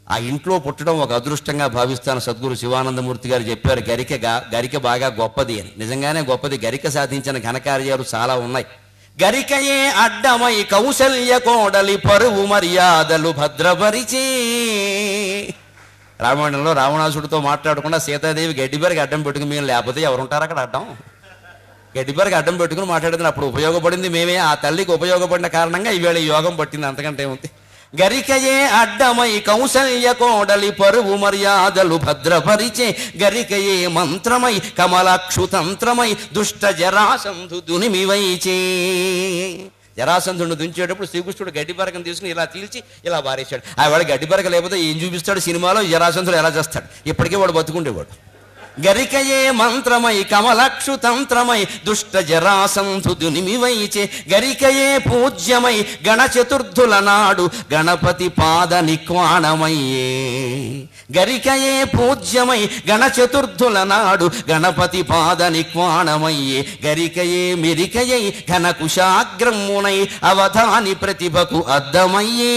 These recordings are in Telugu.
ఆ ఇంట్లో పుట్టడం ఒక అదృష్టంగా భావిస్తాను సద్గురు శివానందమూర్తి గారు చెప్పారు గరిక గా- గరిక బాగా గొప్పది అని నిజంగానే గొప్పది గరిక సాధించిన ఘనకార్యాలు చాలా ఉన్నాయి గరికయే అడ్డమై కౌశల్య కోడలి పరువు మర్యాదలు భద్రపరిచే రామాయణంలో రావణాసుడితో మాట్లాడకుండా సీతాదేవి గడ్డిబెరకి అడ్డం పెట్టుకుని మేము లేకపోతే ఎవరుంటారు అక్కడ అడ్డం గడ్డిబెరకి అడ్డం పెట్టుకుని మాట్లాడుతున్న అప్పుడు ఉపయోగపడింది మేమే ఆ తల్లికి ఉపయోగపడిన కారణంగా ఈవేళ ఈ యోగం పట్టింది అంతకంటే ఏముంది గరికయే అడ్డమై కౌశల్య కోడలి పరువు మర్యాదలు భద్రపరిచే గరికయే మంత్రమై కమలాక్షు తంత్రమై దుష్ట జరాసంధు దునిమివైచే జరాసంధుడిని దుంచేటప్పుడు శ్రీకృష్ణుడు గడ్డి పరకం తీసుకుని ఇలా తీల్చి ఇలా బారేశాడు ఆ వాడు గడ్డి పరక లేకపోతే ఏం చూపిస్తాడు సినిమాలో జరాసంధుడు ఎలా చేస్తాడు ఇప్పటికే వాడు బతుకుండేవాడు గరికయే మంత్రమై కమలక్షు తంత్రమై దుష్ట జరాసంధు దునిమివైచే గరికయే పూజ్యమై గణ చతుర్థుల నాడు గణపతి పాద నిక్వాణమయ్యే గరికయే పూజ్యమై గణ చతుర్థుల నాడు గణపతి పాద నిక్వాణమయ్యే గరికయే మెరికయై ఘన కుశాగ్రమునై అవధాని ప్రతిభకు అద్దమయ్యే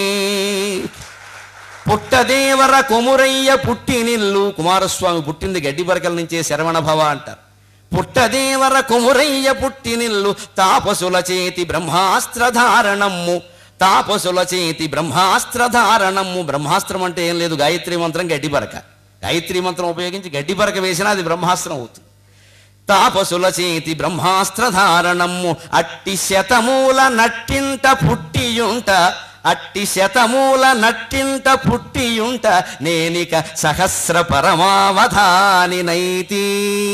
పుట్టదేవర కొమురయ్య పుట్టినిల్లు కుమారస్వామి పుట్టింది గడ్డి బరకల నుంచే శరవణ భవ అంటారు పుట్టదేవర కొమురయ్య పుట్టినిల్లు తాపసుల చేతి బ్రహ్మాస్త్రధారణమ్ము తాపసుల చేతి బ్రహ్మాస్త్రధారణమ్ము బ్రహ్మాస్త్రం అంటే ఏం లేదు గాయత్రి మంత్రం గడ్డి బరక గాయత్రి మంత్రం ఉపయోగించి గడ్డి బరక వేసినా అది బ్రహ్మాస్త్రం అవుతుంది తాపసుల చేతి బ్రహ్మాస్త్రధారణము అట్టి శతమూల నట్టింట పుట్టియుంట అట్టి శతమూల నట్టింట పుట్టియుంట నేనిక సహస్ర పరమావధాని నైతి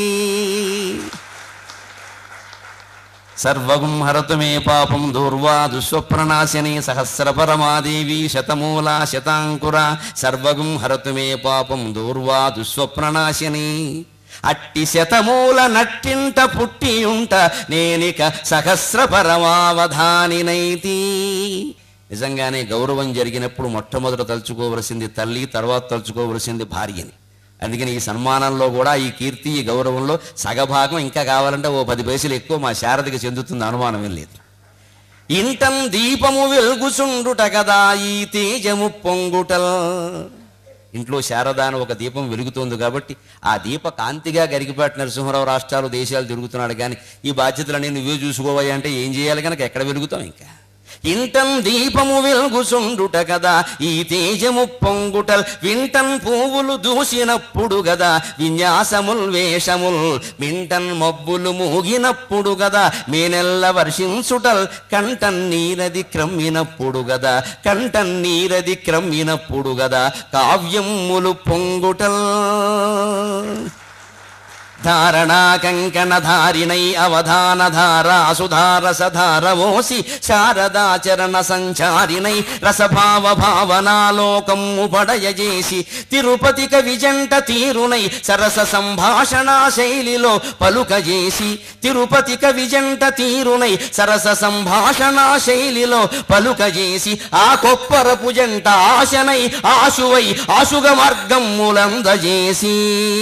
సర్వగుం హరతు మే పాపం దూర్వా దుస్వప్రనాశిని సహస్ర పరమాదేవి శతమూల శతాంకుర సర్వగుం హరతు మే పాపం దూర్వా దుస్వప్రనాశిని అట్టి శతమూల నట్టింట పుట్టియుంట నేనిక సహస్ర పరమావధానినైతి నిజంగానే గౌరవం జరిగినప్పుడు మొట్టమొదట తలుచుకోవలసింది తల్లి తర్వాత తలుచుకోవలసింది భార్యని అందుకని ఈ సన్మానంలో కూడా ఈ కీర్తి ఈ గౌరవంలో సగభాగం ఇంకా కావాలంటే ఓ పది పైసలు ఎక్కువ మా శారదకి చెందుతుంది అనుమానం ఏం లేదు ఇంటం దీపము వెలుగుచుండుట కదా ఈ తేజము పొంగుటల్ ఇంట్లో శారద అని ఒక దీపం వెలుగుతోంది కాబట్టి ఆ దీప కాంతిగా గరికిపాటి నరసింహరావు రాష్ట్రాలు దేశాలు తిరుగుతున్నాడు కానీ ఈ బాధ్యతలన్నీ నువ్వే చూసుకోవాలి అంటే ఏం చేయాలి కనుక ఎక్కడ వెలుగుతాం ఇంకా ఇంటం దీపము వెలుగుచుండుట కదా ఈ తేజము పొంగుటల్ వింటన్ పువ్వులు దూసినప్పుడు గదా విన్యాసముల్ వేషముల్ వింటన్ మబ్బులు మూగినప్పుడు గదా మేనెల్ల వర్షించుటల్ కంటన్ నీరది క్రమ్మినప్పుడు గదా కంటన్ నీరది క్రమ్మినప్పుడు గదా కావ్యములు పొంగుటల్ ధారణా కంకణ ధారిణై అవధాన ధారా సుధార సధారవోసి శారదాచరణ సంచారిణై రసభావ భావనాలోకము పడయజేసి తిరుపతి కవిజంట తీరునై సరస సంభాషణా శైలిలో పలుకజేసి తిరుపతి కవిజంట తీరునై సరస సంభాషణా శైలిలో పలుకజేసి ఆ కొప్పరపు జంట ఆశనై ఆశువై ఆశుగ మార్గములందజేసి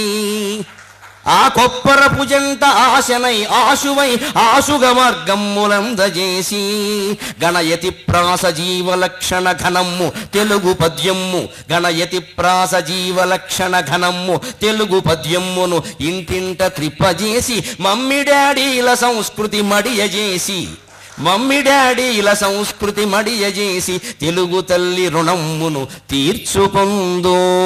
ఆ కొప్పరపు జంట ఆశనై ఆశువై ఆశుగ మార్గమ్ములందజేసి గణయతి ప్రాస జీవలక్షణ ఘనమ్ము తెలుగు పద్యమ్ము గణయతి ప్రాస జీవలక్షణ ఘనమ్ము తెలుగు పద్యమ్మును ఇంటింట త్రిప్పజేసి మమ్మీ డాడీల సంస్కృతి మడియజేసి మమ్మీ డాడీల సంస్కృతి మడియజేసి తెలుగు తల్లి రుణమ్మును తీర్చుకుందో